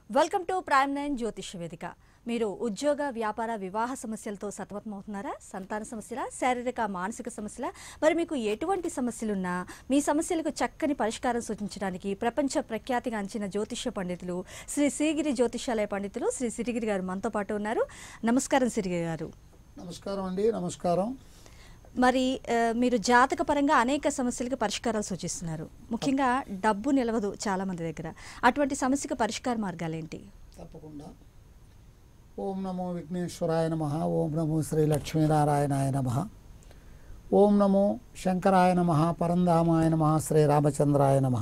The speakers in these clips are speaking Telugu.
వెల్కమ్ టు ప్రైమ్ నైన్ జ్యోతిష వేదిక మీరు ఉద్యోగ వ్యాపార వివాహ సమస్యలతో సతమతమవుతున్నారా సంతాన సమస్యల శారీరక మానసిక సమస్యల మరి మీకు ఎటువంటి సమస్యలున్నా మీ సమస్యలకు చక్కని పరిష్కారం సూచించడానికి ప్రపంచ ప్రఖ్యాతిగాంచిన జ్యోతిష పండితులు శ్రీ శ్రీగిరి జ్యోతిషాలయ పండితులు శ్రీ సిరిగిరి గారు మనతో పాటు ఉన్నారు నమస్కారం సిరిగిరి గారు నమస్కారం అండి నమస్కారం మరి ఆ, మీరు జాతక పరంగా అనేక సమస్యలకు పరిష్కారాలు సూచిస్తున్నారు ముఖ్యంగా డబ్బు నిలవదు చాలా మంది దగ్గర అటువంటి సమస్యకు పరిష్కార మార్గాలేంటి తప్పకుండా ఓం నమో విఘ్నేశ్వరాయ నమ ఓం నమో శ్రీ లక్ష్మీనారాయణాయ నమ ఓం నమో శంకరాయ నమ పరంధామాయ నమ శ్రీ రామచంద్రాయ నమ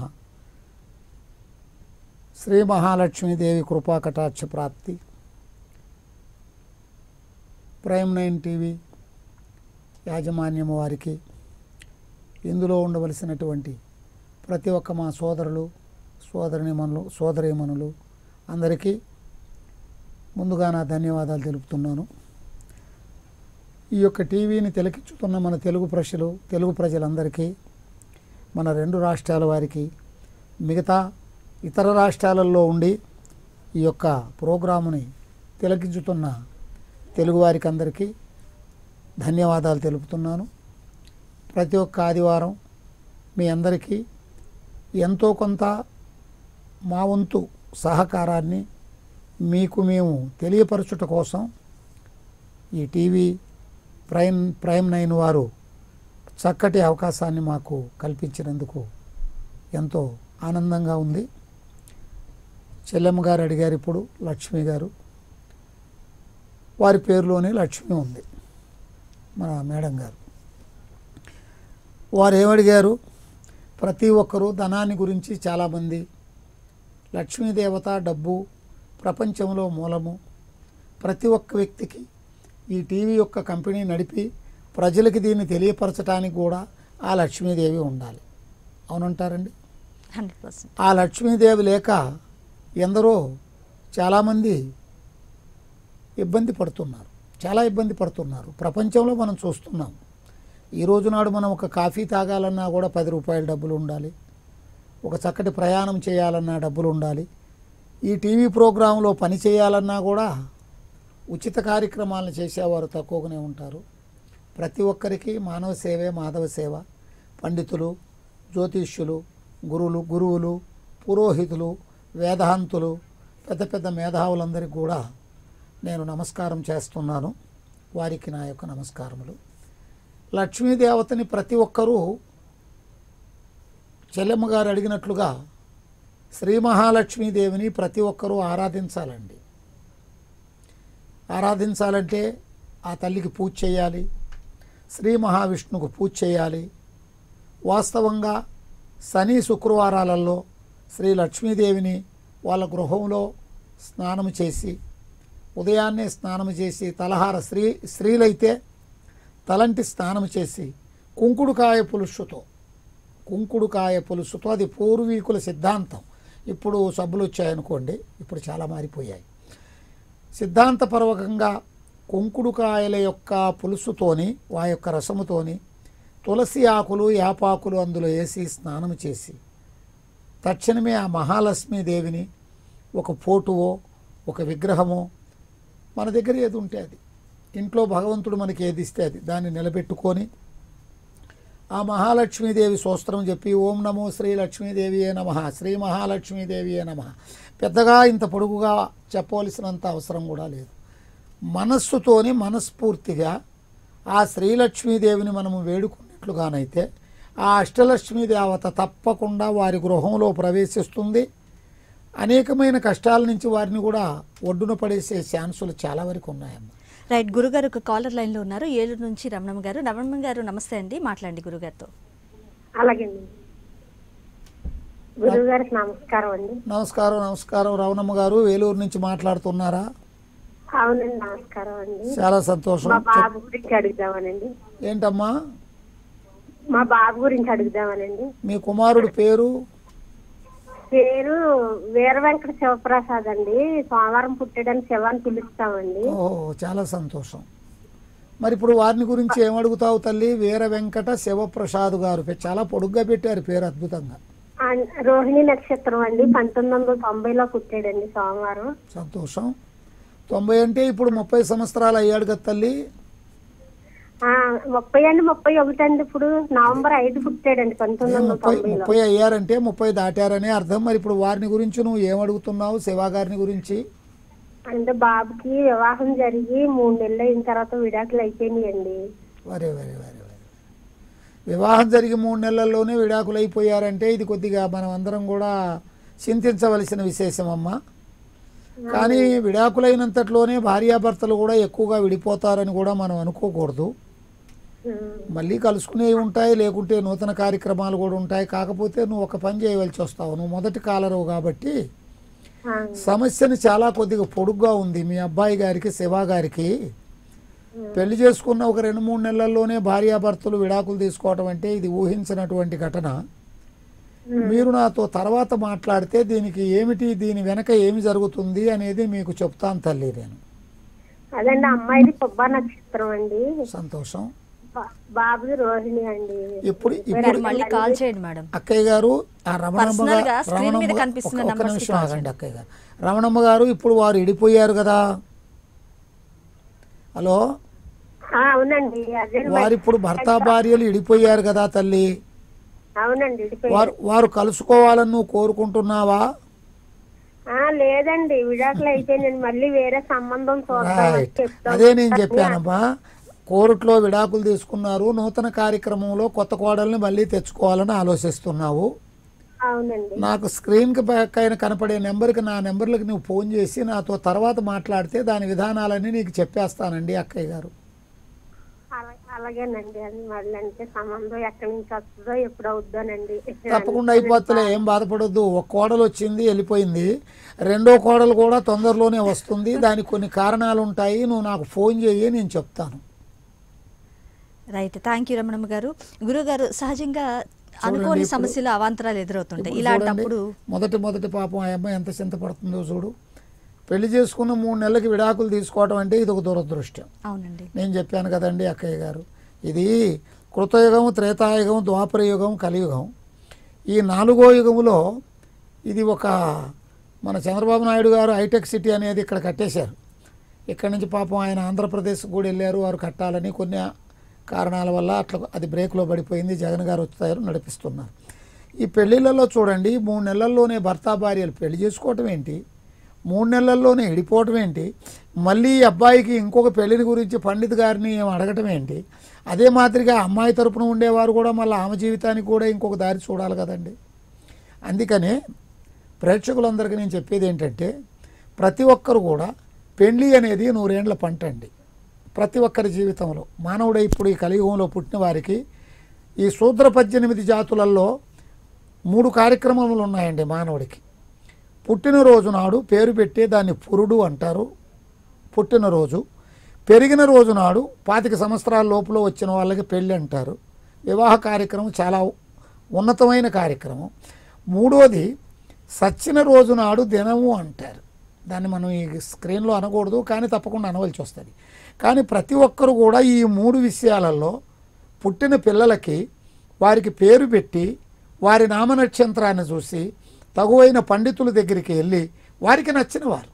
శ్రీ మహాలక్ష్మీదేవి కృపా కటాక్ష ప్రాప్తి ప్రైమ్ నైన్ టీవీ యాజమాన్యం వారికి ఇందులో ఉండవలసినటువంటి ప్రతి ఒక్క మా సోదరులు సోదరిమణులు సోదరీమణులు అందరికీ ముందుగా నా ధన్యవాదాలు తెలుపుతున్నాను ఈ యొక్క టీవీని తిలకించుతున్న మన తెలుగు ప్రజలు తెలుగు ప్రజలందరికీ మన రెండు రాష్ట్రాల వారికి మిగతా ఇతర రాష్ట్రాలలో ఉండి ఈ యొక్క ప్రోగ్రాముని తిలకించుతున్న తెలుగు వారికి అందరికీ ధన్యవాదాలు తెలుపుతున్నాను ప్రతి ఒక్క ఆదివారం మీ అందరికీ ఎంతో కొంత మా వంతు సహకారాన్ని మీకు మేము తెలియపరచుట కోసం ఈ టీవీ ప్రైమ్ ప్రైమ్ నైన్ వారు చక్కటి అవకాశాన్ని మాకు కల్పించినందుకు ఎంతో ఆనందంగా ఉంది చెల్లెమ్మ గారు అడిగారు ఇప్పుడు లక్ష్మి గారు వారి పేరులోనే లక్ష్మి ఉంది మన మేడం గారు వారు ఏమడిగారు ప్రతి ఒక్కరూ ధనాన్ని గురించి చాలామంది లక్ష్మీదేవత డబ్బు ప్రపంచంలో మూలము ప్రతి ఒక్క వ్యక్తికి ఈ టీవీ యొక్క కంపెనీ నడిపి ప్రజలకి దీన్ని తెలియపరచడానికి కూడా ఆ లక్ష్మీదేవి ఉండాలి అవునంటారండి హండ్రెడ్ పర్సెంట్ ఆ లక్ష్మీదేవి లేక ఎందరో చాలామంది ఇబ్బంది పడుతున్నారు చాలా ఇబ్బంది పడుతున్నారు ప్రపంచంలో మనం చూస్తున్నాం ఈ రోజు నాడు మనం ఒక కాఫీ తాగాలన్నా కూడా పది రూపాయల డబ్బులు ఉండాలి ఒక చక్కటి ప్రయాణం చేయాలన్నా డబ్బులు ఉండాలి ఈ టీవీ ప్రోగ్రాంలో పని చేయాలన్నా కూడా ఉచిత కార్యక్రమాలను చేసేవారు తక్కువగానే ఉంటారు ప్రతి ఒక్కరికి మానవ సేవే మాధవ సేవ పండితులు జ్యోతిష్యులు గురువులు గురువులు పురోహితులు వేదాంతులు పెద్ద పెద్ద మేధావులందరికీ కూడా నేను నమస్కారం చేస్తున్నాను వారికి నా యొక్క నమస్కారములు లక్ష్మీదేవతని ప్రతి ఒక్కరూ చెల్లెమ్మ గారు అడిగినట్లుగా శ్రీ మహాలక్ష్మీదేవిని ప్రతి ఒక్కరూ ఆరాధించాలండి ఆరాధించాలంటే ఆ తల్లికి పూజ చేయాలి శ్రీ మహావిష్ణువుకు పూజ చేయాలి వాస్తవంగా శని శుక్రవారాలలో శ్రీ లక్ష్మీదేవిని వాళ్ళ గృహంలో స్నానం చేసి ఉదయాన్నే స్నానం చేసి తలహార స్త్రీ స్త్రీలైతే తలంటి స్నానం చేసి కుంకుడుకాయ పులుసుతో కుంకుడుకాయ పులుసుతో అది పూర్వీకుల సిద్ధాంతం ఇప్పుడు సబ్బులు వచ్చాయనుకోండి ఇప్పుడు చాలా మారిపోయాయి సిద్ధాంతపూర్వకంగా కుంకుడుకాయల యొక్క పులుసుతోని వా యొక్క రసముతోని తులసి ఆకులు యాపాకులు అందులో వేసి స్నానం చేసి తక్షణమే ఆ మహాలక్ష్మీదేవిని ఒక ఫోటోవో ఒక విగ్రహమో మన దగ్గర ఏది ఉంటే అది ఇంట్లో భగవంతుడు మనకి ఏది ఇస్తే అది దాన్ని నిలబెట్టుకొని ఆ మహాలక్ష్మీదేవి సూస్త్రం చెప్పి ఓం నమో శ్రీ లక్ష్మీదేవి ఏ నమ శ్రీ మహాలక్ష్మీదేవి ఏ నమ పెద్దగా ఇంత పొడుగుగా చెప్పవలసినంత అవసరం కూడా లేదు మనస్సుతోని మనస్ఫూర్తిగా ఆ శ్రీలక్ష్మీదేవిని మనము వేడుకున్నట్లుగానైతే ఆ అష్టలక్ష్మీ దేవత తప్పకుండా వారి గృహంలో ప్రవేశిస్తుంది అనేకమైన కష్టాల నుంచి వారిని కూడా ఒడ్డున పడేసే ఛాన్సులు చాలా వరకు ఉన్నాయమ్మా రైట్ గురుగారు ఒక కాలర్ లైన్ లో ఉన్నారు ఏలూరు నుంచి రమణమ్మ గారు రమణమ్మ గారు నమస్తే అండి మాట్లాడండి గురుగారితో అలాగేండి గురువు గారికి నమస్కారం అండి నమస్కారం నమస్కారం రవణమ్మ గారు వేలూరు నుంచి మాట్లాడుతున్నారా అవునండి నమస్కారం అండి చాలా సంతోషం మా బాబు గురించి అడుగుదామనండి ఏంటమ్మా మా బాబు గురించి అడుగుదామనండి మీ కుమారుడు పేరు పేరు వీర వెంకట శివప్రసాద్ అండి సోమవారం పుట్టాడని శివాన్ని పిలుస్తామండి ఓహో చాలా సంతోషం మరి ఇప్పుడు వారిని గురించి ఏమడుగుతావు తల్లి వీర వెంకట శివప్రసాద్ గారు పే- చాలా పొడుగ్గా పెట్టారు పేరు అద్భుతంగా ఆ, రోహిణి నక్షత్రం అండి పంతొమ్మిది వందల తొంభైలో పుట్టాడండి సోమవారం సంతోషం తొంభై అంటే ఇప్పుడు ముప్పై సంవత్సరాలు అయ్యాడు కదా తల్లి ఆ, ముప్పై అండి ముప్పై ఒకటి అండి ఇప్పుడు నవంబర్ ఐదు పుట్టాడండి పంతొమ్మిది వందల ముప్పై తొంభైలో ముప్పై అయ్యారంటే ముప్పై దాటారనే అర్థం మరి ఇప్పుడు వారిని గురించి నువ్వు ఏమడుగుతున్నావు శివా గారిని గురించి అంటే బాబుకి వివాహం జరిగి మూడు నెలలు అయిన తర్వాత విడాకులు అయిపోయినాయండి వరే వరే వరే వరే వివాహం జరిగి మూడు నెలల్లోనే విడాకులు అయిపోయారంటే ఇది కొద్దిగా మనం అందరం కూడా చింతించవలసిన విశేషం అమ్మా కానీ విడాకులైనంతట్లోనే భార్యాభర్తలు కూడా ఎక్కువగా విడిపోతారని కూడా మనం అనుకోకూడదు ఉమ్, మళ్ళీ కలుసుకునేవి ఉంటాయి లేకుంటే నూతన కార్యక్రమాలు కూడా ఉంటాయి కాకపోతే నువ్వు ఒక పని చేయవలసి వస్తావు నువ్వు మొదటి కాలరవు కాబట్టి ఆ, సమస్యను చాలా కొద్దిగా పొడుగ్గా ఉంది మీ అబ్బాయి గారికి శివా గారికి పెళ్లి చేసుకున్న ఒక రెండు మూడు నెలల్లోనే భార్యాభర్తలు విడాకులు తీసుకోవటం అంటే ఇది ఊహించినటువంటి ఘటన మీరు నాతో తర్వాత మాట్లాడితే దీనికి ఏమిటి దీని వెనక ఏమి జరుగుతుంది అనేది మీకు చెప్తాను తల్లి నేను అదండి అమ్మాయిది పుబ్బా నక్షత్రం అండి సంతోషం బా- బాబుది రోహిణి అండి ఇప్పుడు మీరు ఇప్పుడు మళ్ళీ కాల్ చేయండి మేడం అక్కయ్య గారు ఆ రమణమ్మ Personal గా గా- screen మీద రమణమ్మ గా- కనిపిస్తున్న ఒక్క- ఒక్క numbers కి నిమిషం కాల్ ఆగండి అక్కయ్య గారు రమణమ్మ గారు ఇప్పుడు వారు ఇడిపోయారు కదా హలో ఆ, అవునండి అదే మరి. వారు ఇప్పుడు భర్త భార్యలు ఇడిపోయారు కదా తల్లి అవునండి విడిపోయి- వారు వారు కలుసుకోవాలని నువ్వు కోరుకుంటున్నావా ఆ లేదండి విడాకులు అయిపోయిందండి మళ్ళీ వేరే సంబంధం చూద్దాం రైట్ అదే నేను చెప్పానమ్మా కోర్టులో విడాకులు తీసుకున్నారు నూతన కార్యక్రమంలో కొత్త కోడల్ని మళ్ళీ తెచ్చుకోవాలని ఆలోచిస్తున్నావు అవునండి నాకు స్క్రీన్కి పైన కనపడే నెంబర్కి నా నెంబర్లకు నువ్వు ఫోన్ చేసి నాతో తర్వాత మాట్లాడితే దాని విధానాలన్నీ నీకు చెప్పేస్తానండి అక్కయ్య గారు అలా- అలాగేనండి అది మళ్ళీ అంటే సంబంధం ఎక్కడి నుంచి వస్తుందో ఎప్పుడు అవుద్దోనండి తప్పకుండా అయిపోతలే ఏం బాధపడొద్దు ఒక కోడలు వచ్చింది వెళ్ళిపోయింది రెండో కోడలు కూడా తొందరలోనే వస్తుంది దానికి కొన్ని కారణాలు ఉంటాయి నువ్వు నాకు ఫోన్ చేయి నేను చెప్తాను రైట్ థ్యాంక్ యూ రమణమ్మ గారు గురుగారు సహజంగా అనుకోని ఇప్పుడు- సమస్యలు అవాంతరాలు ఎదురవుతుంటాయి ఇప్పుడు ఇలాంటప్పుడు చూడండి, మొదటి మొదటి పాపం ఆ అమ్మాయి ఎంత చింతపడుతుందో చూడు పెళ్లి చేసుకున్న మూడు నెలలకి విడాకులు తీసుకోవడం అంటే ఇది ఒక దురదృష్టం అవునండి నేను చెప్పాను కదండి అక్కయ్య గారు ఇది కృతయుగం త్రేతాయుగం ద్వాపర యుగం కలియుగం ఈ నాలుగో యుగములో ఇది ఒక మన చంద్రబాబు నాయుడు గారు హైటెక్ సిటీ అనేది ఇక్కడ కట్టేశారు ఇక్కడి నుంచి పాపం ఆయన ఆంధ్రప్రదేశ్ కూడా వెళ్ళారు వారు కట్టాలని కొన్ని కారణాల వల్ల అట్లా అది బ్రేక్లో పడిపోయింది జగన్ గారు వచ్చారు నడిపిస్తున్నారు ఈ పెళ్ళిళ్ళలో చూడండి మూడు నెలల్లోనే భర్త భార్యలు పెళ్లి చేసుకోవటం ఏంటి మూడు నెలల్లోనే విడిపోవటం ఏంటి మళ్ళీ ఈ అబ్బాయికి ఇంకొక పెళ్లిని గురించి పండిత్ గారిని ఏం అడగటం ఏంటి అదే మాదిరిగా అమ్మాయి తరపున ఉండేవారు కూడా మళ్ళీ ఆమె జీవితానికి కూడా ఇంకొక దారి చూడాలి కదండి అందుకనే ప్రేక్షకులందరికీ నేను చెప్పేది ఏంటంటే ప్రతి ఒక్కరు కూడా పెళ్లి అనేది నూరేండ్ల పంట అండి ప్రతి ఒక్కరి జీవితంలో మానవుడు ఇప్పుడు ఈ కలియుగంలో పుట్టిన వారికి ఈ శూద్ర పద్దెనిమిది జాతులలో మూడు కార్యక్రమములు ఉన్నాయండి మానవుడికి పుట్టినరోజు నాడు పేరు పెట్టి దాన్ని పురుడు అంటారు పుట్టినరోజు పెరిగిన రోజు నాడు పాతిక సంవత్సరాల లోపల వచ్చిన వాళ్ళకి పెళ్ళి అంటారు వివాహ కార్యక్రమం చాలా ఉన్నతమైన కార్యక్రమం మూడోది సచ్చిన రోజు నాడు దినము అంటారు దాన్ని మనం ఈ స్క్రీన్లో అనకూడదు కానీ తప్పకుండా అనవలసి వస్తుంది కానీ ప్రతి ఒక్కరు కూడా ఈ మూడు విషయాలలో పుట్టిన పిల్లలకి వారికి పేరు పెట్టి వారి నామనక్షత్రాన్ని చూసి తగువైన పండితుల దగ్గరికి వెళ్ళి వారికి నచ్చిన వారు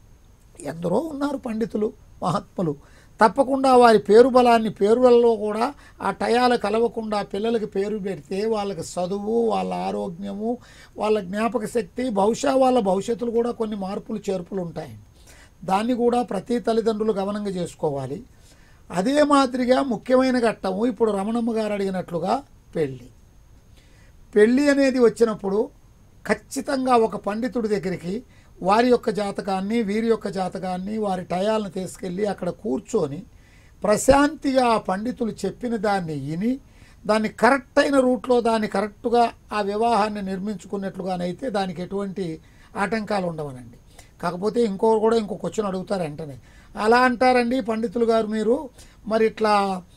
ఎందరో ఉన్నారు పండితులు మహాత్ములు తప్పకుండా వారి పేరు బలాన్ని పేరులలో కూడా ఆ టయాల కలవకుండా పిల్లలకి పేరు పెడితే వాళ్ళకి చదువు వాళ్ళ ఆరోగ్యము వాళ్ళ జ్ఞాపక శక్తి బహుశా వాళ్ళ భవిష్యత్తులో కూడా కొన్ని మార్పులు చేర్పులు ఉంటాయి దాన్ని కూడా ప్రతి తల్లిదండ్రులు గమనంగా చేసుకోవాలి అదే మాదిరిగా ముఖ్యమైన ఘట్టము ఇప్పుడు రమణమ్మ గారు అడిగినట్లుగా పెళ్ళి పెళ్ళి అనేది వచ్చినప్పుడు ఖచ్చితంగా ఒక పండితుడి దగ్గరికి వారి యొక్క జాతకాన్ని వీరి యొక్క జాతకాన్ని వారి టయాలను తీసుకెళ్ళి అక్కడ కూర్చొని ప్రశాంతిగా ఆ పండితులు చెప్పిన దాన్ని విని దాన్ని కరెక్ట్ అయిన రూట్లో దాన్ని కరెక్ట్గా ఆ వివాహాన్ని నిర్మించుకున్నట్లుగానైతే దానికి ఎటువంటి ఆటంకాలు ఉండవనండి కాకపోతే ఇంకో కూడా ఇంకో క్వశ్చన్ అడుగుతారు వెంటనే అలా అంటారండి పండితులు గారు మీరు మరి ఇట్లా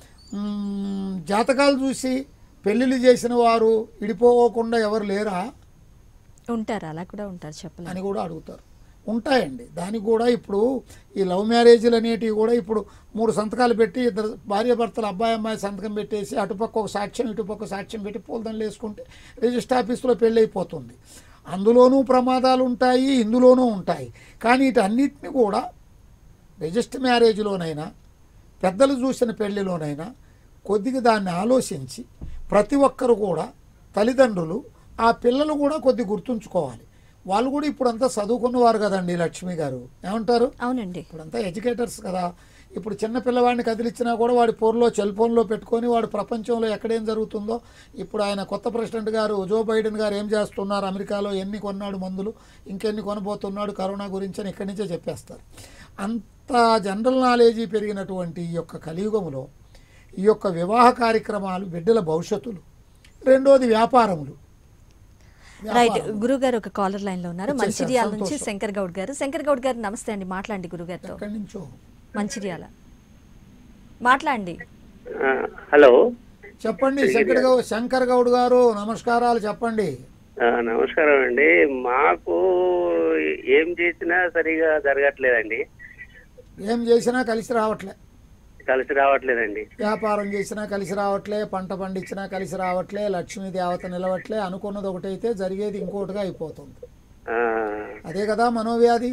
మ్, జాతకాలు చూసి పెళ్ళిళ్ళు చేసిన వారు విడిపోకుండా ఎవరు లేరా ఉంటారు అలా కూడా ఉంటారు చెప్పలేదు అని కూడా అడుగుతారు ఉంటాయండి దానికి కూడా ఇప్పుడు ఈ లవ్ మ్యారేజ్లు అనేటివి కూడా ఇప్పుడు మూడు సంతకాలు పెట్టి ఇద్దరు భార్యాభర్తలు అబ్బాయి అమ్మాయి సంతకం పెట్టేసి అటుపక్క ఒక సాక్ష్యం ఇటుపక్క సాక్ష్యం పెట్టి పూలదండలు వేసుకుంటే రిజిస్టర్ ఆఫీసులో పెళ్ళి అయిపోతుంది అందులోనూ ప్రమాదాలు ఉంటాయి ఇందులోనూ ఉంటాయి కానీ వీటన్నిటిని కూడా రిజిస్టర్ మ్యారేజ్లోనైనా పెద్దలు చూసిన పెళ్లిలోనైనా కొద్దిగా దాన్ని ఆలోచించి ప్రతి ఒక్కరు కూడా తల్లిదండ్రులు ఆ పిల్లలు కూడా కొద్ది గుర్తుంచుకోవాలి వాళ్ళు కూడా ఇప్పుడంతా చదువుకున్నవారు కదండి లక్ష్మి గారు ఏమంటారు అవునండి ఇప్పుడంతా ఎడ్యుకేటర్స్ కదా ఇప్పుడు చిన్న పిల్లవాడిని కదిలిచ్చినా కూడా వాడి పోర్లో సెల్ ఫోన్లో పెట్టుకొని వాడు ప్రపంచంలో ఎక్కడేం జరుగుతుందో ఇప్పుడు ఆయన కొత్త ప్రెసిడెంట్ గారు జో బైడెన్ గారు ఏం చేస్తున్నారు అమెరికాలో ఎన్ని కొన్నాడు మందులు ఇంకెన్ని కొనబోతున్నాడు కరోనా గురించి అని ఇక్కడి నుంచే చెప్పేస్తారు అంత జనరల్ నాలెడ్జీ పెరిగినటువంటి ఈ యొక్క కలియుగములో ఈ యొక్క వివాహ కార్యక్రమాలు బిడ్డల భవిష్యత్తులు రెండోది వ్యాపారములు రైట్ వ్యాపారం. గురువు గారు ఒక కాలర్ లైన్ లో ఉన్నారు వచ్చేసారు, మంచిర్యాల నుంచి సంతోషం. శంకర్ గౌడ్ గారు శంకర్ గౌడ్ గారు నమస్తే అండి మాట్లాడండి గురువు గారితో ఎక్కడి నుంచో మంచిర్యాల మాట్లాడండి ఆ, హలో చెప్పండి శంకర్ గౌడ్ శంకర్ గౌడ్ గారు నమస్కారాలు చెప్పండి ఆ, నమస్కారం అండి మాకు ఏం చేసినా సరిగా జరగట్లేదండి ఏం చేసినా కలిసి రావట్లే కలిసి రావట్లేదండి వ్యాపారం చేసినా కలిసి రావట్లే పంట పండించినా కలిసి రావట్లే లక్ష్మీ దేవత నిలవట్లే అనుకున్నది ఒకటైతే జరిగేది ఇంకోటిగా అయిపోతుంది ఆ, అదే కదా మనోవ్యాధి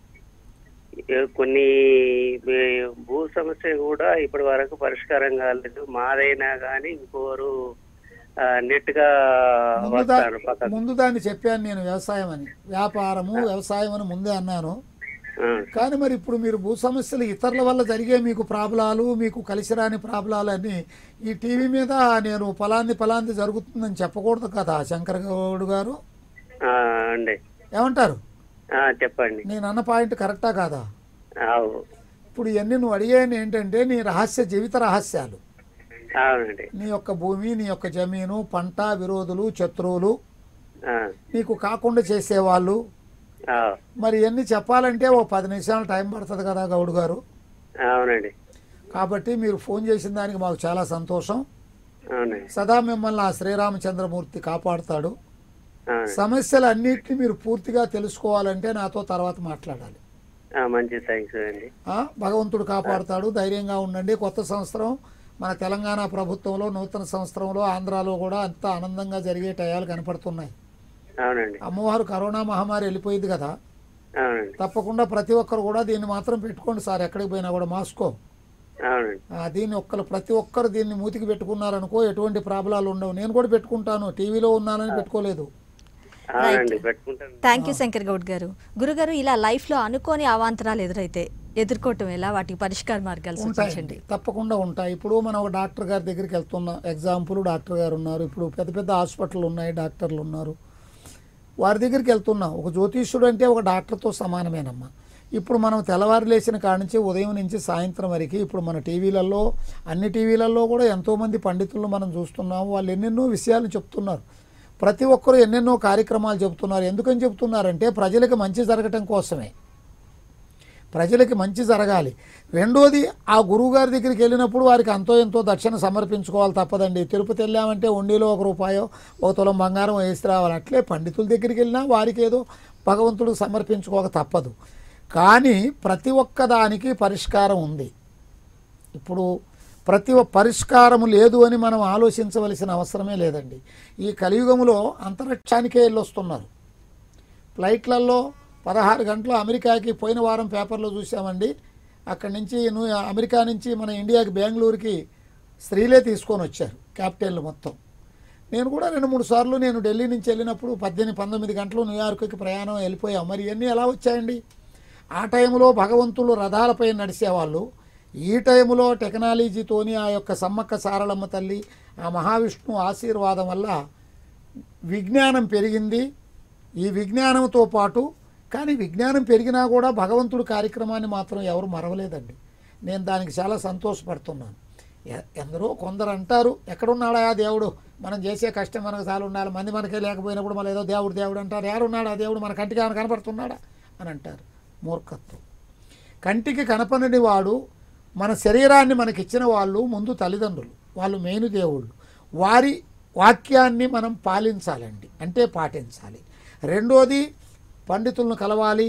ఏ- కొన్ని ఏ- భూ సమస్య కూడా ఇప్పటి వరకు పరిష్కారం కాలేదు మాదైనా కానీ ఇంకోరు ఆ, నెట్ గా ముందు దా- వస్తారు పక్కకు ముందు దాన్ని చెప్పాను నేను వ్యవసాయం అని వ్యాపారము వ్యవసాయం అని ముందే అన్నాను ఆ, కానీ మరి ఇప్పుడు మీరు భూ సమస్యలు ఇతరుల వల్ల జరిగే మీకు ప్రాబ్లాలు మీకు కలిసి రాని ప్రాబ్లాలు అని ఈ టీవీ మీద నేను ఫలాంది ఫలాంది జరుగుతుందని చెప్పకూడదు కదా శంకర్ గౌడ్ గారు ఆ, అండి ఏమంటారు ఆ, చెప్పండి నేను అన్న పాయింట్ కరెక్టా కాదా అవు ఇప్పుడు ఇవన్నీ నువ్వు అడిగాను ఏంటంటే నీ రహస్య జీవిత రహస్యాలు అవునండి నీ యొక్క భూమి నీ యొక్క జమీను పంట విరోధులు శత్రువులు ఆ, నీకు కాకుండా చేసేవాళ్ళు ఆ, మరి ఇవన్నీ చెప్పాలంటే ఓ పది నిమిషాలు టైం పడుతుంది కదా గౌడ్ గారు అవునండి కాబట్టి మీరు ఫోన్ చేసిన దానికి మాకు చాలా సంతోషం అవునండి సదా మిమ్మల్ని ఆ శ్రీరామచంద్రమూర్తి కాపాడుతాడు ఆ, సమస్యలు అన్నిటిని మీరు పూర్తిగా తెలుసుకోవాలంటే నాతో తర్వాత మాట్లాడాలి ఆ, మంచి థ్యాంక్స్ అండి ఆ, భగవంతుడు కాపాడుతాడు ధైర్యంగా ఉండండి కొత్త సంవత్సరం మన తెలంగాణ ప్రభుత్వంలో నూతన సంవత్సరంలో ఆంధ్రాలో కూడా అంత ఆనందంగా జరిగే టయాలు కనపడుతున్నాయి అవునండి అమ్మవారు కరోనా మహమ్మారి వెళ్ళిపోయింది కదా అవునండి తప్పకుండా ప్రతి ఒక్కరు కూడా దీన్ని మాత్రం పెట్టుకోండి సార్ ఎక్కడికి పోయినా కూడా మాస్కో అవునండి ఆ, దీన్ని ఒక్కరు ప్రతి ఒక్కరు దీన్ని మూతికి పెట్టుకున్నారనుకో ఎటువంటి ప్రాబ్లాలు ఉండవు నేను కూడా పెట్టుకుంటాను టీవీలో ఉన్నానని పెట్టుకోలేదు అవునండి పెట్టుకుంటాను థ్యాంక్ యూ శంకర్ గౌడ్ గారు గురుగారు ఇలా లైఫ్ లో అనుకోని అవాంతరాలు ఎదురైతే ఎదుర్కోవటం ఎలా వాటికి పరిష్కార మార్గాలు సూచించండి ఉంటాయండి తప్పకుండా ఉంటాయి ఇప్పుడు మనం ఒక డాక్టర్ గారి దగ్గరికి వెళ్తున్నాం ఎగ్జాంపుల్ డాక్టర్ గారు ఉన్నారు ఇప్పుడు పెద్ద పెద్ద హాస్పిటల్ ఉన్నాయి డాక్టర్లు ఉన్నారు వారి దగ్గరికి వెళ్తున్నాం ఒక జ్యోతిష్యుడు అంటే ఒక డాక్టర్తో సమానమేనమ్మా ఇప్పుడు మనం తెల్లవారు లేచిన కాడ నుంచి ఉదయం నుంచి సాయంత్రం వరకు ఇప్పుడు మన టీవీలలో అన్ని టీవీలలో కూడా ఎంతోమంది పండితులను మనం చూస్తున్నాము వాళ్ళు ఎన్నెన్నో విషయాలు చెప్తున్నారు ప్రతి ఒక్కరూ ఎన్నెన్నో కార్యక్రమాలు చెప్తున్నారు ఎందుకని చెప్తున్నారంటే ప్రజలకు మంచి జరగటం కోసమే ప్రజలకి మంచి జరగాలి రెండోది ఆ గురువుగారి దగ్గరికి వెళ్ళినప్పుడు వారికి అంతో ఎంతో దక్షిణ సమర్పించుకోవాలి తప్పదండి తిరుపతి వెళ్ళామంటే ఉండిలో ఒక రూపాయో ఒక తులం బంగారం వేసి రావాలి అట్లే పండితుల దగ్గరికి వెళ్ళినా వారికి ఏదో భగవంతుడికి సమర్పించుకోక తప్పదు కానీ ప్రతి ఒక్క దానికి పరిష్కారం ఉంది ఇప్పుడు ప్రతి ఒక్క పరిష్కారము లేదు అని మనం ఆలోచించవలసిన అవసరమే లేదండి ఈ కలియుగంలో అంతరిక్షానికే వెళ్ళొస్తున్నారు ఫ్లైట్లలో పదహారు గంటలు అమెరికాకి పోయిన వారం పేపర్లో చూసామండి అక్కడి నుంచి ను- అమెరికా నుంచి మన ఇండియాకి బెంగళూరుకి స్త్రీలే తీసుకొని వచ్చారు క్యాపిటల్ మొత్తం నేను కూడా రెండు మూడు సార్లు నేను ఢిల్లీ నుంచి వెళ్ళినప్పుడు పద్దెనిమిది పంతొమ్మిది గంటలు న్యూయార్క్కి ప్రయాణం వెళ్ళిపోయాం మరి ఇవన్నీ ఎలా వచ్చాయండి ఆ టైంలో భగవంతులు రథాలపై నడిచేవాళ్ళు ఈ టైంలో టెక్నాలజీతోని ఆ యొక్క సమ్మక్క సారలమ్మ తల్లి ఆ మహావిష్ణు ఆశీర్వాదం వల్ల విజ్ఞానం పెరిగింది ఈ విజ్ఞానంతో పాటు కానీ విజ్ఞానం పెరిగినా కూడా భగవంతుడి కార్యక్రమాన్ని మాత్రం ఎవరు మరవలేదండి నేను దానికి చాలా సంతోషపడుతున్నాను ఎ- ఎందరో కొందరు అంటారు ఎక్కడున్నాడా ఆ దేవుడు మనం చేసే కష్టం మనకు చాలా ఉండాలి మంది మనకే లేకపోయినప్పుడు మళ్ళీ ఏదో దేవుడు దేవుడు అంటారు ఎవరున్నాడు ఆ దేవుడు మన కంటికి ఏమైనా కనపడుతున్నాడా అని అంటారు మూర్ఖత్వం కంటికి కనపడని వాడు మన శరీరాన్ని మనకిచ్చిన వాళ్ళు ముందు తల్లిదండ్రులు వాళ్ళు మెయిన్ దేవుళ్ళు వారి వాక్యాన్ని మనం పాలించాలండి అంటే పాటించాలి రెండోది పండితులను కలవాలి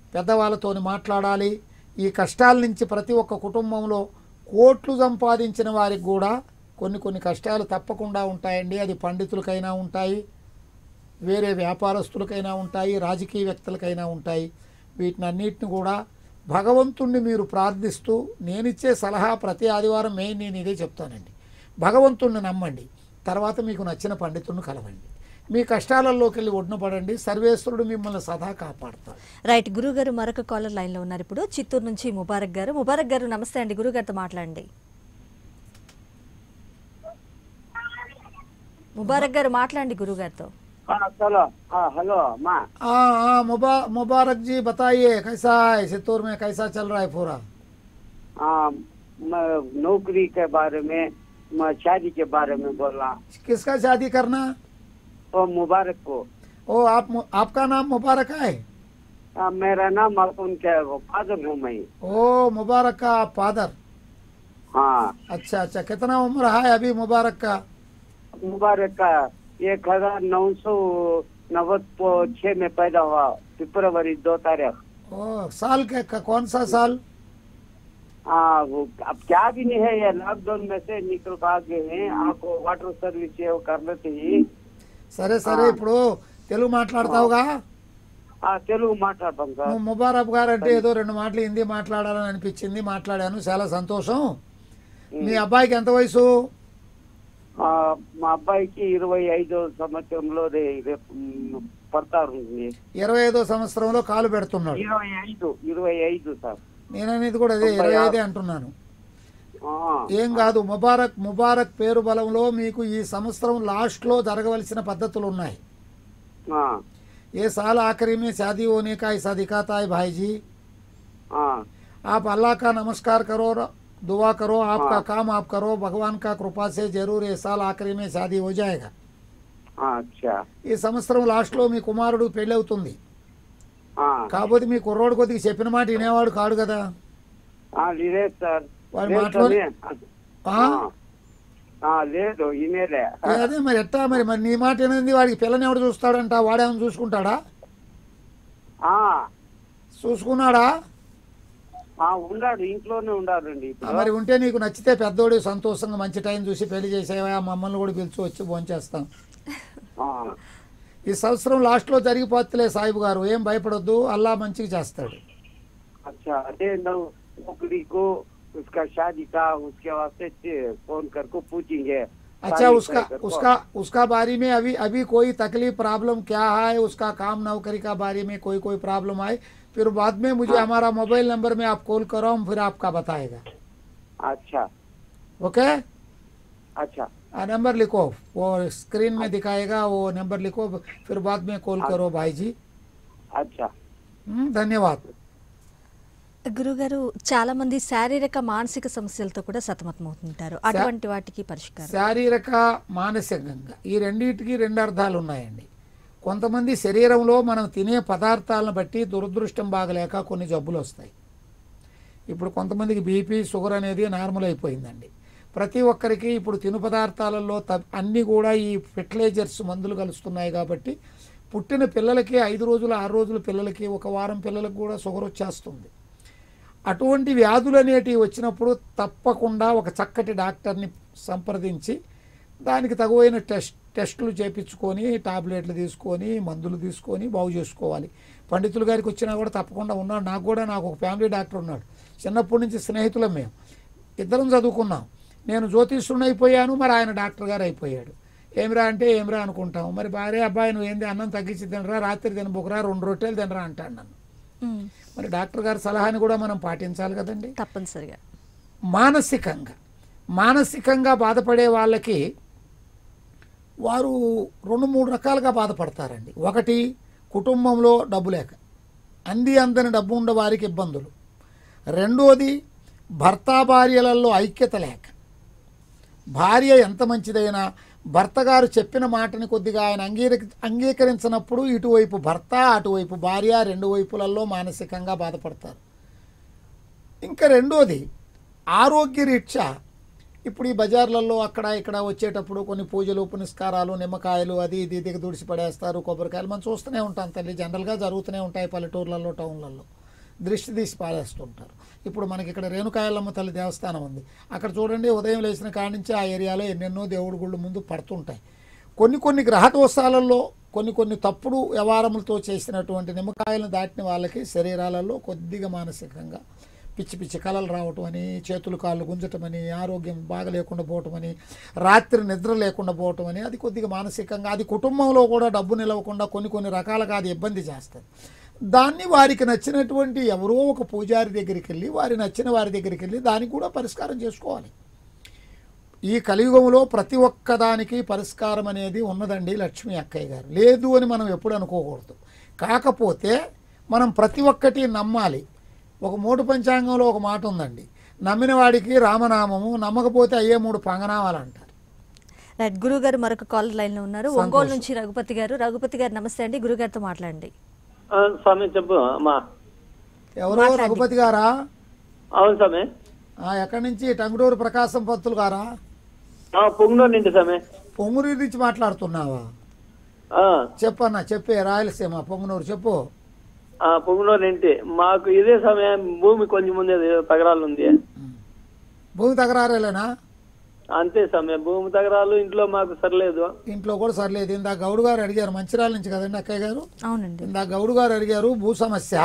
పెద్దవాళ్ళతోని మాట్లాడాలి ఈ కష్టాల నుంచి ప్రతి ఒక్క కుటుంబంలో కోట్లు సంపాదించిన వారికి కూడా కొన్ని కొన్ని కష్టాలు తప్పకుండా ఉంటాయండి అది పండితులకైనా ఉంటాయి వేరే వ్యాపారస్తులకైనా ఉంటాయి రాజకీయవేత్తలకైనా ఉంటాయి వీటిని అన్నిటిని కూడా భగవంతుణ్ణి మీరు ప్రార్థిస్తూ నేనిచ్చే సలహా ప్రతి ఆదివారం మెయిన్ నేను ఇదే చెప్తానండి భగవంతుణ్ణి నమ్మండి తర్వాత మీకు నచ్చిన పండితుడిని కలవండి మీ కష్టాలలోకి వెళ్ళి ఒడ్డున పడండి సర్వేశ్వరుడు మిమ్మల్ని సదా కాపాడతాడు రైట్ గురుగారు మరొక కాలర్ లైన్లో ఉన్నారు ఇప్పుడు చిత్తూరు నుంచి ముబారక్ గారు ముబారక్ గారు నమస్తే అండి గురుగారితో మాట్లాడండి ముబారక్ గారు మాట్లాడండి గురుగారితో हाँ चलो हाँ हेलो माँ हाँ हाँ मुबा मुबारक जी बताइए कैसा है चित्तौर में कैसा चल रहा है पूरा हाँ मैं नौकरी के बारे में मैं शादी के बारे में बोल रहा किसका शादी करना तो मुबारक को ओ आप आपका नाम मुबारक है हाँ, मेरा नाम अपुन के फादर हूँ मैं ओ मुबारक का आप फादर हाँ अच्छा अच्छा कितना उम्र है अभी मुबारक का मुबारक का एक हजार नौ सौ नब्बे छह में पैदा हुआ फरवरी दो तारीख ओ साल के का, कौन सा साल हाँ वो अब क्या भी नहीं है ये लॉकडाउन में से निकल भाग गए हैं आपको वाटर सर्विस ये वो कर लेते ही సరే సరే ఇప్పుడు తెలుగు మాట్లాడతావుగా ఆ తెలుగు మాట్లాడతాం సార్ నువ్వు ముబారక్ గారు అంటే ఏదో రెండు మాటలు హిందీ మాట్లాడాలని అనిపించింది మాట్లాడాను చాలా సంతోషం మీ అబ్బాయికి ఎంత వయసు ఆ, మా అబ్బాయికి ఇరవై ఐదో సంవత్సరంలో రే- రేపు మ్, పడతారు ఇరవై ఐదో సంవత్సరంలో కాలు పెడుతున్నాడు ఇరవై ఐదు ఇరవై ఐదు సార్ నేను అనేది కూడా అదే ఇరవై ఐదే అంటున్నాను ఆ, ఏం కాదు ముబారక్ ముబారక్ పేరు బలంలో మీకు ఈ సంవత్సరం లాస్ట్లో జరగవలసిన పద్ధతులు ఉన్నాయి ఆ, ఏ साल आखिरी में शादी होने का ऐसा दिखाता है भाई जी ఆ, आप अल्लाह का नमस्कार करो र- दुआ करो आपका काम आप करो भगवान का कृपा से जरूर ये साल आखिरी में शादी हो जाएगा ఆ, అచ్చా ఈ సంవత్సరం లాస్ట్లో మీ కుమారుడు పెళ్ళి అవుతుంది ఆ, కాకపోతే మీ కుర్రోడు కొద్దిగా చెప్పిన మాట వినేవాడు కాడు కదా ఆ, లేదు సార్ వాడు లేదు మాట్లాడు- సార్. ఆ? ఆ, ఆ, లేదు ఇనేలే ఏ అదే మరి ఎట్టా మరి మరి నీ మాట ఏమైంది వాడికి పిల్లని ఎవడు చూస్తాడంట వాడేమైనా చూసుకుంటాడా ఆ, చూసుకున్నాడా ఆ, ఉన్నాడు ఇంట్లోనే ఉన్నాడండి ఆ, ఇప్పుడు మరి ఉంటే నీకు నచ్చితే పెద్దోడు సంతోషంగా మంచి టైం చూసి పెళ్లి చేసేవా మమ్మల్ని కూడా పిలిచి వచ్చి భోంచేస్తాం ఆ, ఈ సంవత్సరం లాస్ట్లో జరిగిపోతులే సాహిబు గారు ఏం భయపడొద్దు అల్లా మంచిగా చేస్తాడు अच्छा अरे नौ- नौकरी को उसका शादी का उसके वास्ते चे- फोन करके पूछेंगे अच्छा शादी उसका करके। उसका उसका बारे में अभी अभी कोई तकलीफ प्रॉब्लम क्या है उसका काम नौकरी का बारे में कोई कोई प्रॉब्लम आए फिर बाद में मुझे हमारा मोबाइल नंबर में आप कॉल करो हम फिर आपका बताएगा अच्छा ओके अच्छा आ, नंबर लिखो वो स्क्रीन में दिखाएगा वो नंबर लिखो फिर बाद में कॉल करो भाई जी अच्छा हम्म, धन्यवाद గురుగారు చాలా మంది శారీరక మానసిక సమస్యలతో కూడా సతమతమవుతుంటారు అటువంటి వాటికి పరిష్కారం శారీరక మానసికంగా ఈ రెండింటికి రెండు అర్థాలు ఉన్నాయండి కొంతమంది శరీరంలో మనం తినే పదార్థాలను బట్టి దురదృష్టం బాగలేక కొన్ని జబ్బులు వస్తాయి ఇప్పుడు కొంతమందికి బీపీ షుగర్ అనేది నార్మల్ అయిపోయిందండి ప్రతి ఒక్కరికి ఇప్పుడు తిను పదార్థాలలో త అన్నీ కూడా ఈ ఫెర్టిలైజర్స్ మందులు కలుస్తున్నాయి కాబట్టి పుట్టిన పిల్లలకి ఐదు రోజులు ఆరు రోజుల పిల్లలకి ఒక వారం పిల్లలకు కూడా షుగర్ వచ్చేస్తుంది అటువంటి వ్యాధులు అనేటివి వచ్చినప్పుడు తప్పకుండా ఒక చక్కటి డాక్టర్ని సంప్రదించి దానికి తగువైన టెస్ట్ టెస్టులు చేపించుకొని టాబ్లెట్లు తీసుకొని మందులు తీసుకొని బాగు చేసుకోవాలి పండితులు గారికి వచ్చినా కూడా తప్పకుండా ఉన్నాడు నాకు కూడా నాకు ఒక ఫ్యామిలీ డాక్టర్ ఉన్నాడు చిన్నప్పటి నుంచి స్నేహితులం మేము ఇద్దరం చదువుకున్నాం నేను జ్యోతిష్యుని అయిపోయాను మరి ఆయన డాక్టర్ గారు అయిపోయాడు ఏమిరా అంటే ఏమిరా అనుకుంటాం మరి భార్య అబ్బాయి నువ్వు ఏంది అన్నం తగ్గించి తినరా రాత్రి తినబోకరా రెండు రొట్టెలు తినరా అంటాడు నన్ను ఉమ్, మరి డాక్టర్ గారి సలహాని కూడా మనం పాటించాలి కదండి తప్పనిసరిగా మానసికంగా మానసికంగా బాధపడే వాళ్ళకి వారు రెండు మూడు రకాలుగా బాధపడతారండి ఒకటి కుటుంబంలో డబ్బు లేక అంది అందని డబ్బు ఉన్న వారికి ఇబ్బందులు రెండోది భర్త భార్యలలో ఐక్యత లేక భార్య ఎంత మంచిదైనా భర్త గారు చెప్పిన మాటని కొద్దిగా ఆయన అంగీకరి అంగీకరించినప్పుడు ఇటువైపు భర్త అటువైపు భార్య రెండు వైపులలో మానసికంగా బాధపడతారు ఇంకా రెండోది ఆరోగ్య రీత్యా ఇప్పుడు ఈ బజార్లలో అక్కడ ఇక్కడ వచ్చేటప్పుడు కొన్ని పూజలు పునస్కారాలు నిమ్మకాయలు అది ఇది దిగ దుడిసి పడేస్తారు కొబ్బరికాయలు మనం చూస్తూనే ఉంటాం తల్లి జనరల్గా జరుగుతూనే ఉంటాయి పల్లెటూర్లలో టౌన్లలో దృష్టి తీసి పారేస్తుంటారు ఇప్పుడు మనకి ఇక్కడ రేణుకాయలమ్మ తల్లి దేవస్థానం ఉంది అక్కడ చూడండి ఉదయం లేచిన కాడి నుంచి ఆ ఏరియాలో ఎన్నెన్నో దేవుడి గుళ్ళు ముందు పడుతుంటాయి కొన్ని కొన్ని గ్రహ దోషాలలో కొన్ని కొన్ని తప్పుడు వ్యవహారములతో చేసినటువంటి నిమ్మకాయలను దాటిన వాళ్ళకి శరీరాలలో కొద్దిగా మానసికంగా పిచ్చి పిచ్చి కలలు రావటం అని చేతులు కాళ్ళు గుంజటం అని ఆరోగ్యం బాగా లేకుండా పోవటం అని రాత్రి నిద్ర లేకుండా పోవటం అని అది కొద్దిగా మానసికంగా అది కుటుంబంలో కూడా డబ్బు నిలవకుండా కొన్ని కొన్ని రకాలుగా అది ఇబ్బంది చేస్తుంది దాన్ని వారికి నచ్చినటువంటి ఎవరో ఒక పూజారి దగ్గరికి వెళ్ళి వారి నచ్చిన వారి దగ్గరికి వెళ్ళి దానికి కూడా పరిష్కారం చేసుకోవాలి ఈ కలియుగంలో ప్రతి ఒక్క దానికి పరిష్కారం అనేది ఉన్నదండి లక్ష్మీ అక్కయ్య గారు లేదు అని మనం ఎప్పుడు అనుకోకూడదు కాకపోతే మనం ప్రతి ఒక్కటి నమ్మాలి ఒక మూడు పంచాంగంలో ఒక మాట ఉందండి నమ్మిన వాడికి రామనామము నమ్మకపోతే అయ్యే మూడు పంగనామాలు అంటారు రైట్ గురువు గారు మరొక కాల్ లైన్ లో ఉన్నారు సంతోషం. ఒంగోలు నుంచి రఘుపతి గారు రఘుపతి గారు నమస్తే అండి గురుగారితో మాట్లాడండి ఆ, స్వామి చెప్పు అమ్మా ఎవరో మాట్లాడండి. రఘుపతి గారా అవును స్వామి ఆ, ఎక్కడి నుంచి టంగుటూరు ప్రకాశం పంతులు గారా ఆ, పొంగునూరు నుండి స్వామి పొంగునూరు నుంచి మాట్లాడుతున్నావా ఆ, చెప్పన్నా చెప్పే రాయలసీమ పొంగునూరు చెప్పు ఆ, పొంగునూరు నుండి మాకు ఇదే సమయం భూమి కొంచెం ముందే తగరాలు ఉంది భూమి తగరారేలేనా అంతే సమయం భూమి తగరాలు ఇంట్లో మాకు సరిలేదు ఇంట్లో కూడా సర్లేదు ఇందా గౌడు గారు అడిగారు మంచిర్యాల నుంచి కదండి అక్కయ్య గారు అవునండి ఇందా గౌడు గారు అడిగారు భూ సమస్య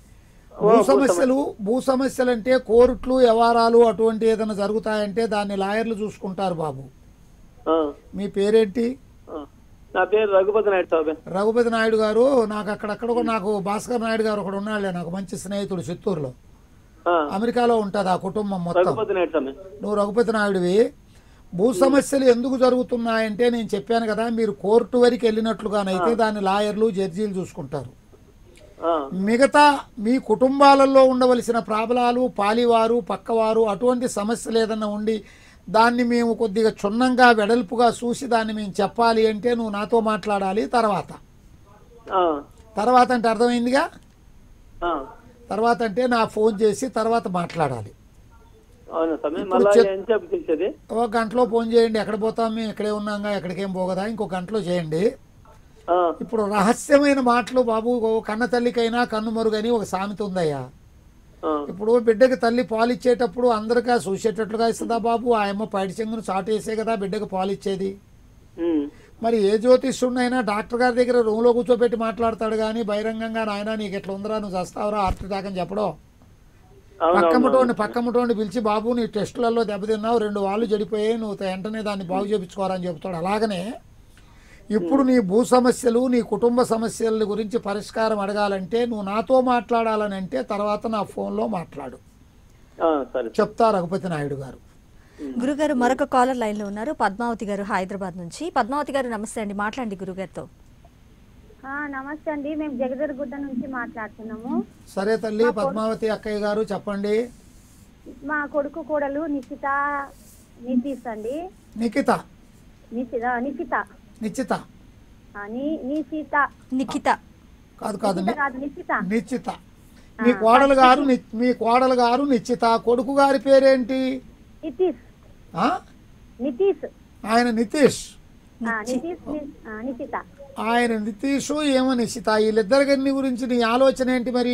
భూ సమస్యలు భూ సమస్యలు అంటే కోర్టులు వ్యవహారాలు అటువంటి ఏదైనా జరుగుతాయంటే దాన్ని లాయర్లు చూసుకుంటారు బాబు ఆ, మీ పేరేంటి ఆ. నా పేరు రఘుపతి నాయుడు స్వామి రఘుపతి నాయుడు గారు నాకు అక్కడక్కడ కూడా నాకు భాస్కర్ నాయుడు గారు ఒకడు ఉన్నాడులే నాకు మంచి స్నేహితుడు చిత్తూరులో ఆ, అమెరికాలో ఉంటుంది ఆ కుటుంబం మొత్తం రఘుపతి నాయుడు స్వామి నువ్వు రఘుపతి నాయుడివి భూ సమస్యలు ఎందుకు జరుగుతున్నాయంటే నేను చెప్పాను కదా మీరు కోర్టు వరకు వెళ్ళినట్లుగానైతే దాన్ని లాయర్లు జడ్జీలు చూసుకుంటారు ఆ, మిగతా మీ కుటుంబాలలో ఉండవలసిన ప్రాబలాలు పాలివారు పక్కవారు అటువంటి సమస్యలు ఏదన్నా ఉండి దాన్ని మేము కొద్దిగా క్షుణ్ణంగా వెడల్పుగా చూసి దాన్ని మేము చెప్పాలి అంటే నువ్వు నాతో మాట్లాడాలి తర్వాత ఆ, తర్వాత అంటే అర్థమైందిగా ఆ. తర్వాత అంటే నా ఫోన్ చేసి తర్వాత మాట్లాడాలి అవును స్వామి ఇప్పుడు మళ్ళా చెప్- ఏం చెప్పు చేసేది ఒక గంటలో ఫోన్ చేయండి ఎక్కడ పోతాం మేము ఇక్కడే ఉన్నాగా ఎక్కడికేం పోగదా ఇంకో గంటలో చేయండి ఆ, ఇప్పుడు రహస్యమైన మాటలు బాబు ఓ కన్న తల్లికైనా కన్ను మరుగని ఒక సామెత ఉందయ్యా ఆ, ఇప్పుడు బిడ్డకి తల్లి పాలు ఇచ్చేటప్పుడు అందరికా చూసేటట్లుగా ఇస్తుందా బాబు ఆ అమ్మ పైడి చెంగును చాటేసే కదా బిడ్డకి పాలు ఇచ్చేది ఉమ్, మరి ఏ జ్యోతిష్యుడినైనా డాక్టర్ గారి దగ్గర రూమ్లో కూర్చోబెట్టి మాట్లాడతాడు కానీ బహిరంగంగా నాయన నీకు ఎట్లా ఉందరా నువ్వు చస్తావురా హార్ట్ అటాక్ అని చెప్పడం అవును, అవును, పక్కమటోని పక్కమటోని పిలిచి బాబు నీ టెస్టులలో దెబ్బతిన్నావు రెండు వాళ్ళు చెడిపోయాయి నువ్వు వెంటనే దాన్ని బాగు చేపించుకోవాలని చెప్తాడు అలాగనే ఇప్పుడు నీ భూ సమస్యలు నీ కుటుంబ సమస్యల గురించి పరిష్కారం అడగాలంటే నువ్వు నాతో మాట్లాడాలని అంటే తర్వాత నా ఫోన్లో మాట్లాడు ఆ, సరే చెప్తా రఘుపతి నాయుడు గారు గురుగారు మరొక కాలర్ లైన్ లో ఉన్నారు పద్మావతి గారు హైదరాబాద్ నుంచి పద్మావతి గారు నమస్తే అండి మాట్లాడండి గురుగారితో ఆ, నమస్తే అండి మేము జగదర్గుడ్డ నుంచి మాట్లాడుతున్నాము సరే తల్లి పద్మావతి అక్కయ్య గారు చెప్పండి మా కొడుకు కోడలు నిశిత నితీష్ అండి నిఖిత నిశిత నిశిత నిశ్చిత ఆ, ని నిశిత నిఖిత కాదు కాదు నిశిత ని- కాదు నిశిత నిశ్చిత మీ కోడలు గారు ని- మీ కోడలు గారు నిశ్చిత కొడుకు గారి పేరేంటి నితీష్ ఆ? నితీష్ ఆయన నితీష్ ఆ, నితీష్ ని- ఆ, నిశిత ఆయన నితీషు ఏమో నిశ్చిత వీళ్ళిద్దరి గన్ని గురించి నీ ఆలోచన ఏంటి మరి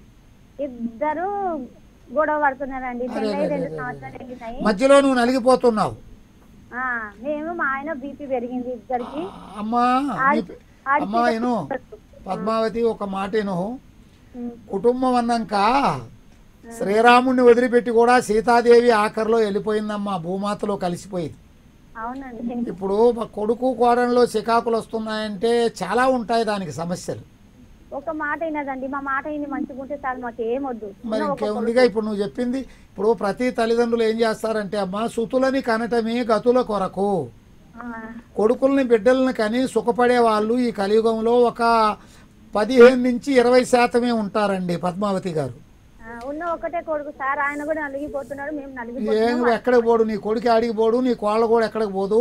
ఇద్దరు గొడవ పడుతున్నారండి అరే, పెళ్ళై అరే, రెండు అరే, సంవత్సరాలు వెళ్ళినాయి మధ్యలో నువ్వు నలిగిపోతున్నావు ఆ, మేము మా ఆయన బీపీ పెరిగింది ఇద్దరికి అమ్మా ఆడి- నీ పే- ఆడి అమ్మా చేత- ఏను పద్మావతి ఒక మాట ఏను ఉమ్, కుటుంబం అన్నాక శ్రీరాముడిని వదిలిపెట్టి కూడా సీతాదేవి ఆఖరిలో వెళ్ళిపోయిందమ్మా భూమాతలో కలిసిపోయింది అవునండి ఇప్పుడు మా కొడుకు కోడల్లో చికాకులు వస్తున్నాయంటే చాలా ఉంటాయి దానికి సమస్యలు ఒక మాట అయినదండి మా మాట అయిన మంచిగా ఉంటే చాలు మాకు ఏమొద్దు మరి ఉన్న ఒక ఇంకేముందిగా ఇప్పుడు నువ్వు చెప్పింది ఇప్పుడు ప్రతి తల్లిదండ్రులు ఏం చేస్తారంటే అమ్మా సుతులని కనటమే గతుల కొరకు ఆ, కొడుకుల్ని బిడ్డల్ని కని సుఖపడే వాళ్ళు ఈ కలియుగంలో ఒక పదిహేను నుంచి ఇరవై శాతమే ఉంటారండి పద్మావతి గారు ఆ, ఉన్న ఒకటే కొడుకు సార్ ఆయన కూడా నలిగిపోతున్నాడు మేము ఏం నలిగిపోతున్నాం ఎక్కడికి పోడు నీ కొడుకు ఆడికి పోడు నీ కోళ్ళ కూడా ఎక్కడికి పోదు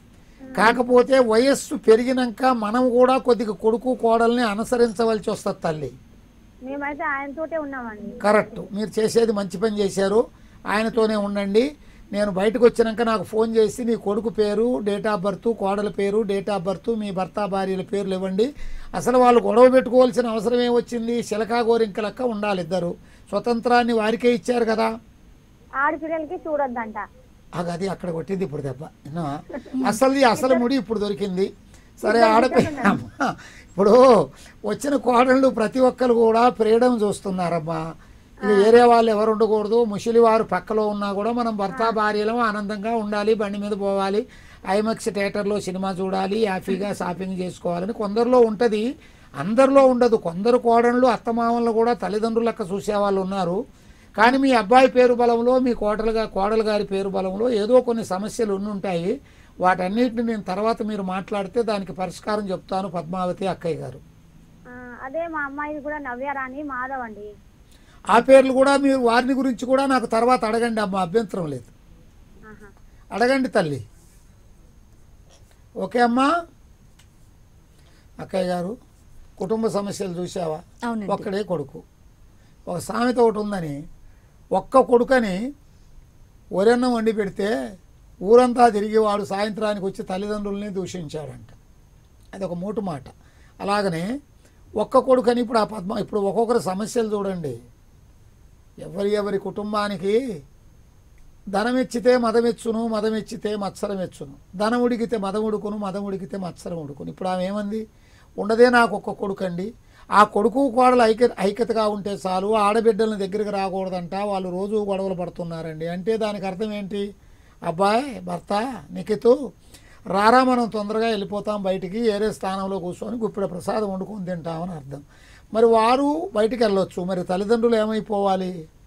కాకపోతే వయస్సు పెరిగినాక మనం కూడా కొద్దిగా కొడుకు కోడల్ని అనుసరించవలసి వస్తుంది తల్లి మేమైతే ఆయనతోటే ఉన్నామండి కరెక్ట్ మీరు చేసేది మంచి పని చేశారు ఆయనతోనే ఉండండి నేను బయటకు వచ్చినాక నాకు ఫోన్ చేసి నీ కొడుకు పేరు డేట్ ఆఫ్ బర్త్ కోడల పేరు డేట్ ఆఫ్ బర్త్ మీ భర్త భార్యల పేర్లు ఇవ్వండి అసలు వాళ్ళు గొడవ పెట్టుకోవాల్సిన అవసరం ఏమొచ్చింది శిలకా గోరింక లెక్క ఉండాలి ఇద్దరు స్వతంత్రాన్ని వారికే ఇచ్చారు కదా ఆడపిల్లలకి చూడొద్దంట ఆగ అది అక్కడ కొట్టింది ఇప్పుడు దెబ్బ విన్నా అసలు అసలు ముడి ఇప్పుడు దొరికింది సరే ఆడపిల్ల ఇప్పుడు వచ్చిన కోడళ్ళు ప్రతి ఒక్కరు కూడా ఫ్రీడమ్ చూస్తున్నారమ్మా ఇది వేరే వాళ్ళు ఎవరు ఉండకూడదు ముసలి వారు పక్కలో ఉన్నా కూడా మనం భర్త భార్యలు ఆనందంగా ఉండాలి బండి మీద పోవాలి ఐమాక్స్ థియేటర్లో సినిమా చూడాలి హ్యాపీగా షాపింగ్ చేసుకోవాలని కొందరిలో ఉంటుంది అందరిలో ఉండదు కొందరు కోడళ్ళు అత్తమామలను కూడా తల్లిదండ్రుల లెక్క చూసేవాళ్ళు ఉన్నారు కానీ మీ అబ్బాయి పేరు బలంలో మీ కోటలుగా కోడలు గారి పేరు బలంలో ఏదో కొన్ని సమస్యలు ఉండుంటాయి వాటన్నిటిని నేను తర్వాత మీరు మాట్లాడితే దానికి పరిష్కారం చెప్తాను పద్మావతి అక్కయ్య గారు ఆ, అదే మా అమ్మాయి కూడా నవ్యారాణి మాధవ్ అండి ఆ పేర్లు కూడా మీరు వారిని గురించి కూడా నాకు తర్వాత అడగండి అమ్మ అభ్యంతరం లేదు ఆహా. అడగండి తల్లి ఓకే అమ్మా అక్కయ్య గారు కుటుంబ సమస్యలు చూసావా అవునండి. ఒక్కడే కొడుకు ఒక సామెత ఒకటి ఉందని ఒక్క కొడుకని ఒరెన్నం వండి పెడితే ఊరంతా తిరిగి వాడు సాయంత్రానికి వచ్చి తల్లిదండ్రుల్ని దూషించాడంట అది ఒక మూటు మాట అలాగనే ఒక్క కొడుకని ఇప్పుడు ఆ పద్మ ఇప్పుడు ఒక్కొక్కరి సమస్యలు చూడండి ఎవరి ఎవరి కుటుంబానికి ధనమెచ్చితే మదమెచ్చును మదమెచ్చితే మత్సరం ఎచ్చును ధనం ఉడికితే మదం ఉడుకును మదం ఉడికితే మత్సరం ఉడుకును ఇప్పుడు ఆమె ఏమంది ఉండదే నాకు ఒక్క కొడుకండి ఆ కొడుకు కోడలు ఐక్య ఐక్యతగా ఉంటే చాలు ఆడబిడ్డలను దగ్గరికి రాకూడదంట వాళ్ళు రోజు గొడవలు పడుతున్నారండి అంటే దానికి అర్థం ఏంటి అబ్బాయి భర్త నిఖితు రారా మనం తొందరగా వెళ్ళిపోతాం బయటికి ఏరే స్థానంలో కూర్చొని గుప్పిడ ప్రసాదం వండుకొని తింటామని అర్థం మరి వారు బయటికి వెళ్ళొచ్చు మరి తల్లిదండ్రులు ఏమైపోవాలి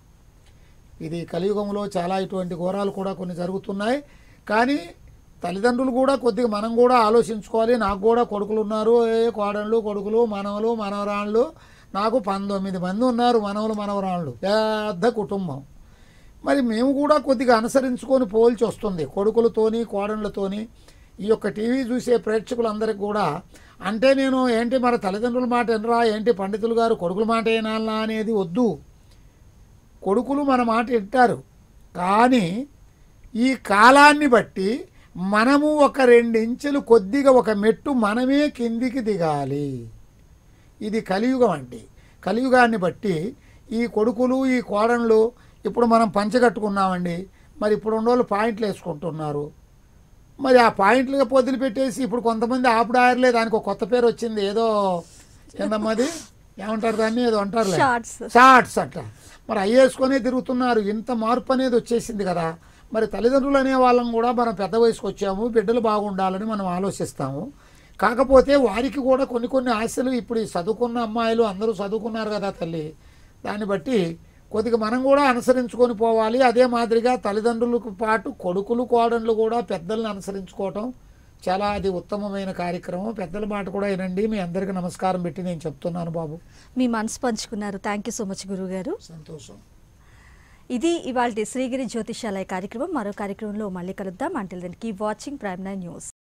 ఇది కలియుగంలో చాలా ఇటువంటి ఘోరాలు కూడా కొన్ని జరుగుతున్నాయి కానీ తల్లిదండ్రులు కూడా కొద్దిగా మనం కూడా ఆలోచించుకోవాలి నాకు కూడా కొడుకులు ఉన్నారు ఏ కోడళ్ళు కొడుకులు మనవలు మనవరాళ్ళు నాకు పంతొమ్మిది మంది ఉన్నారు మనవలు మనవరాళ్ళు పెద్ద కుటుంబం మరి మేము కూడా కొద్దిగా అనుసరించుకొని పోల్చి వస్తుంది కొడుకులతోని కోడళ్ళతోని ఈ యొక్క టీవీ చూసే ప్రేక్షకులందరికీ కూడా అంటే నేను ఏంటి మరి తల్లిదండ్రుల మాట ఎనరా ఏంటి పండితులు గారు కొడుకుల మాట ఏనాలనా అనేది వద్దు కొడుకులు మన మాట వింటారు కానీ ఈ కాలాన్ని బట్టి మనము ఒక రెండించెలు కొద్దిగా ఒక మెట్టు మనమే కిందికి దిగాలి ఇది కలియుగం అండి కలియుగాన్ని బట్టి ఈ కొడుకులు ఈ కోడళ్ళు ఇప్పుడు మనం పంచగట్టుకున్నామండి మరి ఇప్పుడు ఉన్నోళ్ళు పాయింట్లు వేసుకుంటున్నారు మరి ఆ పాయింట్లుగా పొద్దులు పెట్టేసి ఇప్పుడు కొంతమంది ఆపుడాయర్లే దానికి ఒక కొత్త పేరు వచ్చింది ఏదో ఏందమ్మది ఏమంటారు దాన్ని ఏదో అంటారులే షార్ట్స్ షార్ట్స్ అంట మరి అవి వేసుకొనే తిరుగుతున్నారు ఇంత మార్పు అనేది వచ్చేసింది కదా మరి తల్లిదండ్రులు అనే వాళ్ళం కూడా మనం పెద్ద వయసుకు వచ్చాము బిడ్డలు బాగుండాలని మనం ఆలోచిస్తాము కాకపోతే వారికి కూడా కొన్ని కొన్ని ఆశలు ఇప్పుడు ఈ చదువుకున్న అమ్మాయిలు అందరూ చదువుకున్నారు కదా తల్లి దాన్ని బట్టి కొద్దిగా మనం కూడా అనుసరించుకొని పోవాలి అదే మాదిరిగా తల్లిదండ్రులకు పాటు కొడుకులు కోడళ్ళు కూడా పెద్దల్ని అనుసరించుకోవటం చాలా అది ఉత్తమమైన కార్యక్రమం పెద్దల మాట కూడా వినండి మీ అందరికీ నమస్కారం పెట్టి నేను చెప్తున్నాను బాబు మీ మనసు పంచుకున్నారు థ్యాంక్ యూ సో మచ్ గురువు గారు సంతోషం ఇది ఇవాళ శ్రీగిరి జ్యోతిషాలయ కార్యక్రమం మరో కార్యక్రమంలో మళ్ళీ కలుద్దాం until then keep watching Prime Nine news